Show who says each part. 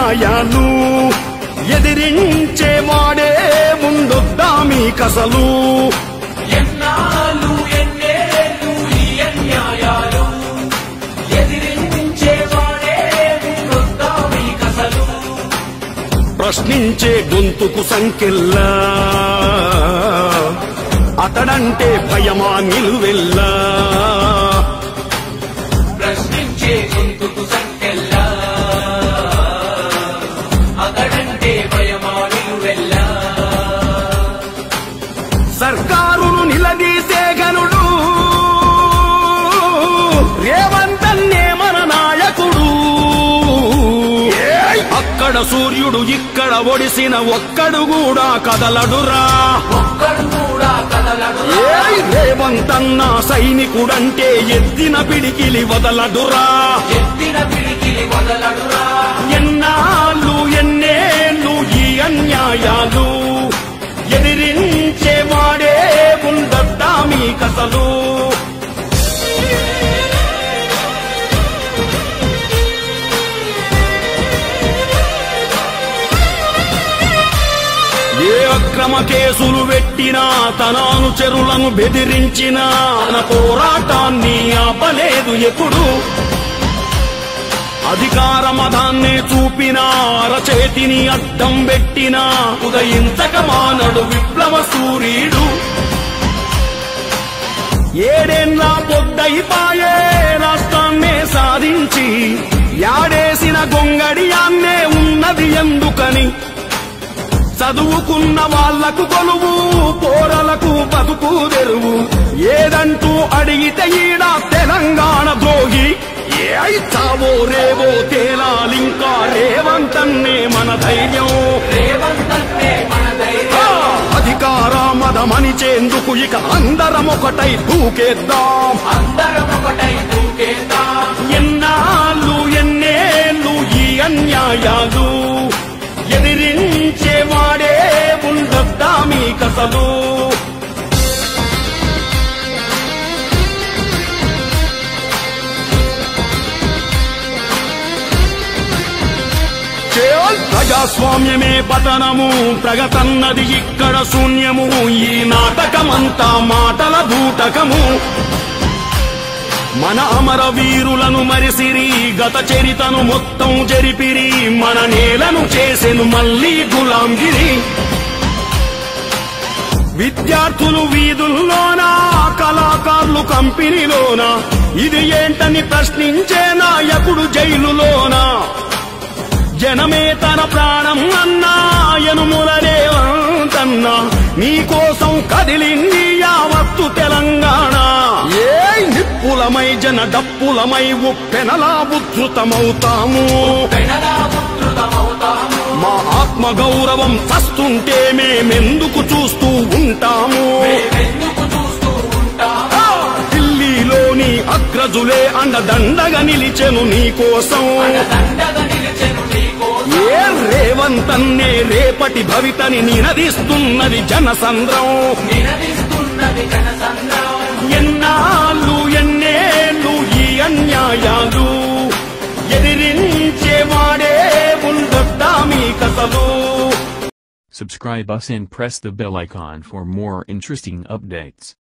Speaker 1: అన్యాయాలు ఎదిరించేవాడే ముందొద్దా మీకసలు
Speaker 2: ఎన్నాళ్ళు ఎన్నేళ్ళు ఈ అన్యాయాలు ఎదిరించేవాడే ముందొద్దా మీకసలు
Speaker 1: ప్రశ్నించే గొంతుకు సంకెల్లా అతడంటే భయమా నిలువెల్లా
Speaker 2: ప్రశ్నించే గొంతుకు సంఖ్యల్లా అతడంటే భయమాని వెళ్ళా
Speaker 1: సర్కారును నిలదీసే గనుడు రేవంతన్నే మన నాయకుడు ఏయ్! అక్కడ సూర్యుడు ఇక్కడ ఒడిసిన ఒక్కడు కూడా కదలడురా
Speaker 2: ఒక్కడు కూడా కదలడు
Speaker 1: ఏయ్! రేవంతన్న సైనికుడంటే ఎత్తిన పిడికిలి వదలడురా
Speaker 2: ఎత్తిన పిడికిలి వదలడురా
Speaker 1: ఎన్నాళ్ళు ఎన్నేళ్ళు ఈ అన్యాయాలు ఎదిరించేవాడే ఉండద్దా మీకసలు ఏ అక్రమ కేసులు పెట్టినా తన అనుచరులను బెదిరించినా తన పోరాటాన్ని ఆపలేదు ఎప్పుడు అధికార మదాన్ని చూపినా అరచేతిని అడ్డం పెట్టినా ఉదయించక మానడు విప్లవ సూర్యుడు ఏడేళ్ళ పొద్దయిపాయే రాష్ట్రాన్నే సాధించి యాడేసిన గొంగడియాన్నే ఉన్నది ఎందుకని చదువుకున్న వాళ్లకు కొలువు పోరలకు బతుకు తెరువు ఏదంటూ అడిగితే ఈడ తెలంగాణ ద్రోహి ఏ అయితావో రేవో తేలాలింకా రేవంతన్నే మన ధైర్యం
Speaker 2: రేవంతన్నే మన ధైర్యం
Speaker 1: ఆ, అధికార మదమనిచేందుకు ఇక అందరం ఒకటై దూకేద్దాం
Speaker 2: అందరం ఒకటై దూకేద్దాం
Speaker 1: ఎన్నాళ్ళు ఎన్నేళ్ళు ఈ అన్యాయాలు ఎదిరించేవాడే ఉండద్దా మీకసలు చేయాల్ ప్రజాస్వామ్యమే పతనము ప్రగతన్నది ఇక్కడ శూన్యము ఈ నాటకమంతా మాటల బూటకము మన అమర వీరులను మరిసిరి గత చరితను మొత్తం జరిపిరి మన నేలను చేసెను మళ్ళీ గులాంగిరి విద్యార్థులు వీధుల్లోనా కళాకారులు కంపెనీలోనా ఇది ఏంటని ప్రశ్నించే నాయకుడు జైలులోనా జనమే తన ప్రాణం అన్నా ఎనుములనే అంతన్నా నీకోసం కదిలింది యావత్తు తెలంగాణ ఏ నిప్పులమై జన డప్పులమై ఉప్పెనలా ఉద్ధృతమవుతాము
Speaker 2: పెనలా ఉద్ధృతమవుతాము
Speaker 1: మా ఆత్మ గౌరవం చస్తుంటే మేమెందుకు చూస్తూ ఉంటాము
Speaker 2: మేమెందుకు చూస్తూ ఉంటాము
Speaker 1: ఆ! ఢిల్లీలోని అగ్రజులే అండదండగా నిలిచెను నీకోసం
Speaker 2: దండగా నిలిచెను నీకోసం
Speaker 1: ఏ రేవంతన్నే రేపటి భవితని నినదిస్తున్నది జనసంద్రం
Speaker 2: నినదిస్తున్నది జనసంద్రం
Speaker 1: ఎన్నాళ్ళు ఎన్నేళ్ళు ఈ అన్యాయాలు ఎదిరించేవాడే ఉండొద్దా మీకసలు
Speaker 3: Subscribe us and press the bell icon for more interesting updates.